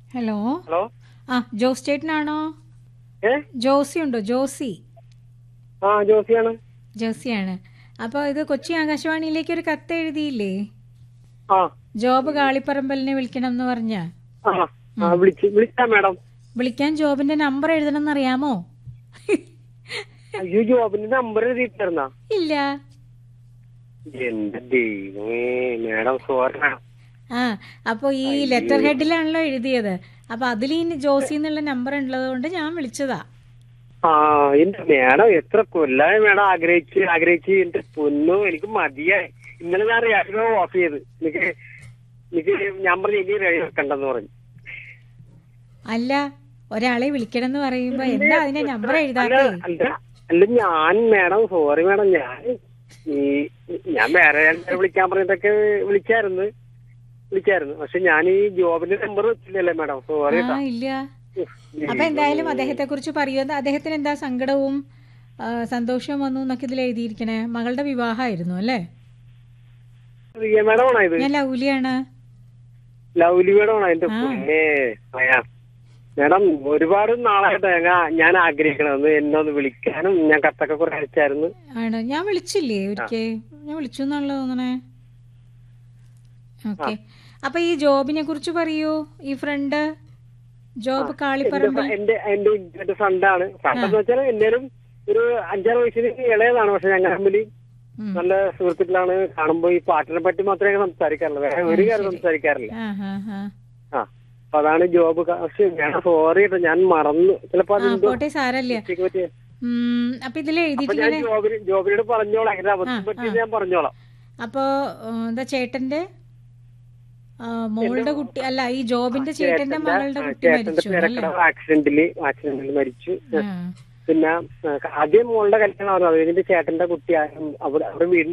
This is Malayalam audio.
ഹലോ ഹലോ ആ ജോസ് ചേട്ടനാണോ ഏ ജോസി ഉണ്ടോ ജോസി ആ ജോസിയാണ് ജോസിയാണ് അപ്പോൾ ഇത് കൊച്ചി ആകാശവാണിയിലേക്ക് ഒരു കത്ത് എഴുതിയില്ലേ ആ ജോബ് കാളിപ്പറമ്പലിനെ വിളിക്കണം എന്ന് പറഞ്ഞ ആ ആ വിളിച്ച് വിളിച്ചാ മാഡം വിളിക്കാൻ ജോബിന്റെ നമ്പർ എഴുതണം എന്നറിയാമോ അയ്യോ ജോബിന്റെ നമ്പർ എഴുതിയിട്ടായിരുന്നാ ഇല്ല എന്റെ ദൈവമേ മാഡം സോറി മാഡം ആ അപ്പോൾ ഈ ലെറ്റർ ഹെഡിലാണല്ലോ എഴുതിയത് അപ്പോൾ അതിൽ ഈ ജോസി എന്നുള്ള നമ്പർ ഉള്ളത് കൊണ്ട് ഞാൻ വിളിച്ചതാ ആ എന്റെ മാഡം എത്ര കൊല്ലായി മാഡം ആഗ്രഹിച്ച് ആഗ്രഹിച്ച് എന്റെ പൊന്നു എനിക്ക് മതിയായി ഇന്നലെ ഞാൻ റേഡിയോ ഓഫ് ചെയ്ത് എനിക്ക് എനിക്ക് ഞാൻ പറഞ്ഞു ഇനി റേഡിയോ വെക്കണ്ടെന്ന് പറഞ്ഞു അല്ല ഒരാളെ വിളിക്കണം എന്ന് പറയുമ്പോ എന്താ അതിന്റെ നമ്പർ അല്ല എഴുതാത്തേ അല്ല അല്ല ഞാൻ മാഡം സോറി മാഡം ഞാൻ ഈ ഞാൻ വേറെ ആൾക്കാരെ വിളിക്കാൻ പറഞ്ഞിട്ടൊക്കെ വിളിച്ചായിരുന്നു വിളിച്ചായിരുന്നു പക്ഷെ ഞാൻ ഈ ജോബിന്റെ നമ്പർ വെച്ചില്ലല്ലേ മാഡം സോറി ആ ഇല്ല അപ്പൊ എന്തായാലും അദ്ദേഹത്തെ കുറിച്ച് പറയൂ എന്താ അദ്ദേഹത്തിന് എന്താ സങ്കടവും ആ, സന്തോഷവും വന്നു എന്നൊക്കെ ഇതിൽ എഴുതിയിരിക്കണേ മകളുടെ വിവാഹമായിരുന്നു അല്ലേ റിയ മാഡം ആണോ ഇത് ഞാൻ ലൗലിയാണ് ലൗലി മാഡം ആണോ എന്റെ പൊന്നേ പറയാം മാഡം ഒരുപാട് നാളായിട്ട് ഞാൻ- ഞാൻ ആഗ്രഹിക്കണം ഒന്ന് എന്നെ ഒന്ന് വിളിക്കാനും ഞാൻ കത്തൊക്കെ കുറെ അയച്ചായിരുന്നു ആണ് ഞാൻ വിളിച്ചില്ലേ ഒരിക്കൽ ഞാൻ വിളിച്ചു എന്നാണല്ലോ തോന്നണേ ഓക്കെ അപ്പൊ ഈ ജോബിനെ കുറിച്ച് പറയൂ ഈ ഫ്രണ്ട് ജോബ് എന്റെ കാളിപ്പറമ്പ് ഫ- എന്റെ എന്റെ എന്റെ ഫ്രണ്ടാണ് ഫ്രണ്ട് എന്ന് വെച്ചാൽ എന്നേലും ഒരു അഞ്ചാറ് വയസ്സിന് ഇളയതാണ് പക്ഷെ ഞങ്ങൾ തമ്മിൽ ഉം. നല്ല സുഹൃത്തുക്കളാണ് കാണുമ്പോ ഈ പാട്ടിനെ പറ്റി മാത്രമേ ഞാൻ സംസാരിക്കാറുള്ളൂ വേറെ ഒരു കാര്യം സംസാരിക്കാറില്ല ആ ഹാ ഹാ ആ അപ്പൊ അതാണ് ജോബ് ക- പക്ഷെ ഞാൻ സോറി കേട്ടോ ഞാൻ മറന്നു ചിലപ്പോ ആ അതെന്തോ പോട്ടെ സാരല്ല mistake പറ്റിയ ഉം, അപ്പൊ ഇതിൽ അപ്പൊ ഞാൻ എഴുതിയിട്ടിങ്ങനെ ജോബിന് ജോബിനോട് പറഞ്ഞോളാം അതിന്റെ അബദ്ധം പറ്റിയത് ഞാൻ പറഞ്ഞോളാം അപ്പോ ഉം, എന്താ ചേട്ടന്റെ ആ, മോളുടെ കുട്ടി അല്ല ഈ ജോബിന്റെ ചേട്ടന്റെ മകളുടെ കുട്ടി ചേട്ടന്റെ മരിച്ചു അല്ലേ പേരക്കട ആക്സിഡന്റില് ആക്സിഡന്റിൽ മരിച്ചു ആ പിന്നെ ആ, ആദ്യം മോളുടെ കല്യാണം ആയിരുന്നു അത് കഴിഞ്ഞിട്ട് ചേട്ടന്റെ കുട്ടി ആ- അവിടെ അവിടെ വീടിന്റെ